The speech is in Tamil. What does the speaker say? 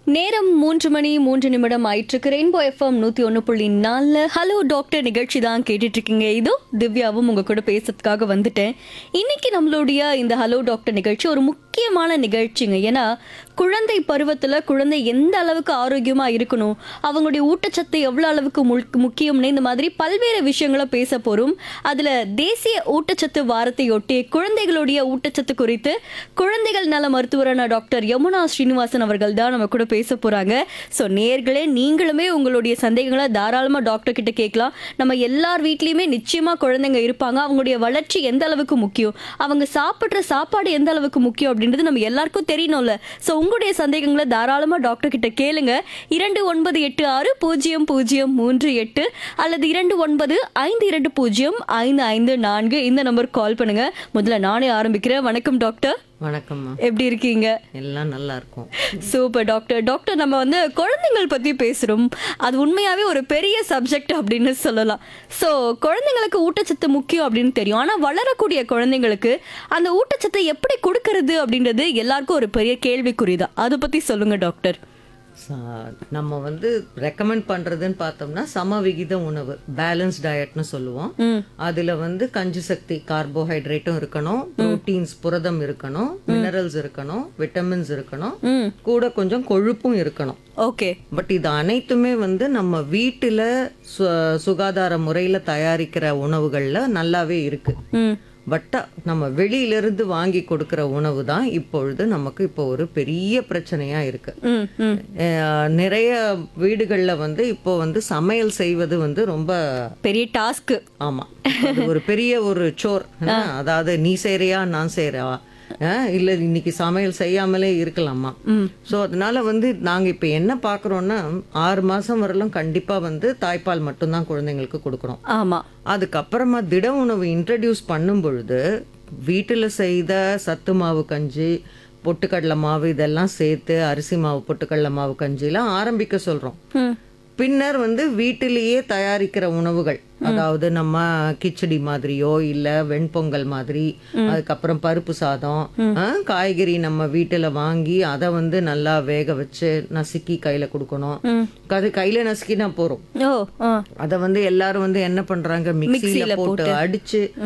நேரம் மூன்று மணி மூன்று நிமிடம் ஆயிட்டிருக்கு ரெயின்போ எஃப்எம் நூத்தி ஒன்று புள்ளி நாலில் ஹலோ டாக்டர் நிகழ்ச்சி தான் கேட்டுட்டு இருக்கீங்க இதோ திவ்யாவும் உங்க கூட பேசுறதுக்காக வந்துட்டேன் இன்னைக்கு நம்மளுடைய இந்த ஹலோ டாக்டர் நிகழ்ச்சி ஒரு முக்கியமான நிகழ்ச்சிங்க ஏன்னா குழந்தை பருவத்துல குழந்தை எந்த அளவுக்கு ஆரோக்கியமா இருக்கணும் அவங்களுடைய ஊட்டச்சத்து எவ்வளவு அளவுக்கு முல்- முக்கியம்னு இந்த மாதிரி பல்வேறு விஷயங்களை பேச போறோம் அதுல தேசிய ஊட்டச்சத்து வாரத்தையொட்டி குழந்தைகளுடைய ஊட்டச்சத்து குறித்து குழந்தைகள் நல மருத்துவரான டாக்டர் யமுனா ஸ்ரீனிவாசன் அவர்கள் தான் நம்ம கூட பேச போறாங்க ஸோ நேர்களே நீங்களுமே உங்களுடைய சந்தேகங்களை தாராளமா டாக்டர் கிட்ட கேட்கலாம் நம்ம எல்லார் வீட்லயுமே நிச்சயமா குழந்தைங்க இருப்பாங்க அவங்களுடைய வளர்ச்சி எந்த அளவுக்கு முக்கியம் அவங்க சாப்பிட்ற சாப்பாடு எந்த அளவுக்கு முக்கியம் அப்படின்றது நம்ம எல்லாருக்கும் தெரியணும்ல ஸோ உங்களுடைய சந்தேகங்களை தாராளமா டாக்டர் கிட்ட கேளுங்க இரண்டு ஒன்பது எட்டு ஆறு பூஜ்ஜியம் பூஜ்ஜியம் மூன்று எட்டு அல்லது இரண்டு ஒன்பது ஐந்து இரண்டு பூஜ்ஜியம் ஐந்து ஐந்து நான்கு இந்த நம்பருக்கு கால் பண்ணுங்க முதல்ல நானே ஆரம்பிக்கிறேன் வணக்கம் டாக்டர் வணக்கம்மா எப்படி இருக்கீங்க எல்லாம் நல்லா இருக்கும் சூப்பர் டாக்டர் டாக்டர் நம்ம வந்து குழந்தைங்கள் பத்தி பேசுறோம் அது உண்மையாவே ஒரு பெரிய சப்ஜெக்ட் அப்படின்னு சொல்லலாம் ஸோ குழந்தைங்களுக்கு ஊட்டச்சத்து முக்கியம் அப்படின்னு தெரியும் ஆனா வளரக்கூடிய குழந்தைங்களுக்கு அந்த ஊட்டச்சத்தை எப்படி கொடுக்கறது அப்படின்றது எல்லாருக்கும் ஒரு பெரிய கேள்விக்குறிதான் அதை பத்தி சொல்லுங்க டாக்டர் சா- நம்ம வந்து ரெக்கமெண்ட் பண்றதுன்னு பார்த்தோம்னா சம விகித உணவு பேலன்ஸ் டயட்னு சொல்லுவோம் அதுல வந்து கஞ்சி சக்தி கார்போஹைட்ரேட்டும் இருக்கணும் புரோட்டீன்ஸ் புரதம் இருக்கணும் மினரல்ஸ் இருக்கணும் விட்டமின்ஸ் இருக்கணும் ம் கூட கொஞ்சம் கொழுப்பும் இருக்கணும் ஓகே பட் இது அனைத்துமே வந்து நம்ம வீட்டுல சு- சுகாதார முறையில தயாரிக்கிற உணவுகள்ல நல்லாவே இருக்கு ம் பட் நம்ம வெளியிலிருந்து வாங்கி கொடுக்கிற உணவு தான் இப்பொழுது நமக்கு இப்போ ஒரு பெரிய பிரச்சனையா இருக்கு ம் ம் அஹ் நிறைய வீடுகள்ல வந்து இப்போ வந்து சமையல் செய்வது வந்து ரொம்ப பெரிய டாஸ்க் ஆமா அது ஒரு பெரிய ஒரு சோர் அதாவது நீ செய்றியா நான் செய்றா அஹ் இல்ல இன்னைக்கு சமையல் செய்யாமலே இருக்கலாமா சோ அதனால வந்து நாங்க இப்ப என்ன பாக்குறோம்னா ஆறு மாசம் வரலும் கண்டிப்பா வந்து தாய்ப்பால் மட்டும்தான் குழந்தைங்களுக்கு கொடுக்கணும் ஆமா அதுக்கப்புறமா திட உணவு இன்ட்ரடியூஸ் பண்ணும் பொழுது வீட்டில் செய்த சத்து மாவு கஞ்சி பொட்டுக்கடலை மாவு இதெல்லாம் சேர்த்து அரிசி மாவு பொட்டுக்கடலை மாவு கஞ்சிலாம் ஆரம்பிக்க சொல்றோம் ம் பின்னர் வந்து வீட்டிலேயே தயாரிக்கிற உணவுகள் அதாவது நம்ம கிச்சடி மாதிரியோ இல்ல வெண்பொங்கல் மாதிரி அதுக்கப்புறம் பருப்பு சாதம் ஆ, காய்கறி நம்ம வீட்டுல வாங்கி அதை வந்து நல்லா வேக வச்சு நசுக்கி கையில கொடுக்கணும் அது கையில நசுக்கினா போறோம் ஓ ஆ அத வந்து எல்லாரும் வந்து என்ன பண்றாங்க மிக்ஸில போட்டு அடிச்சு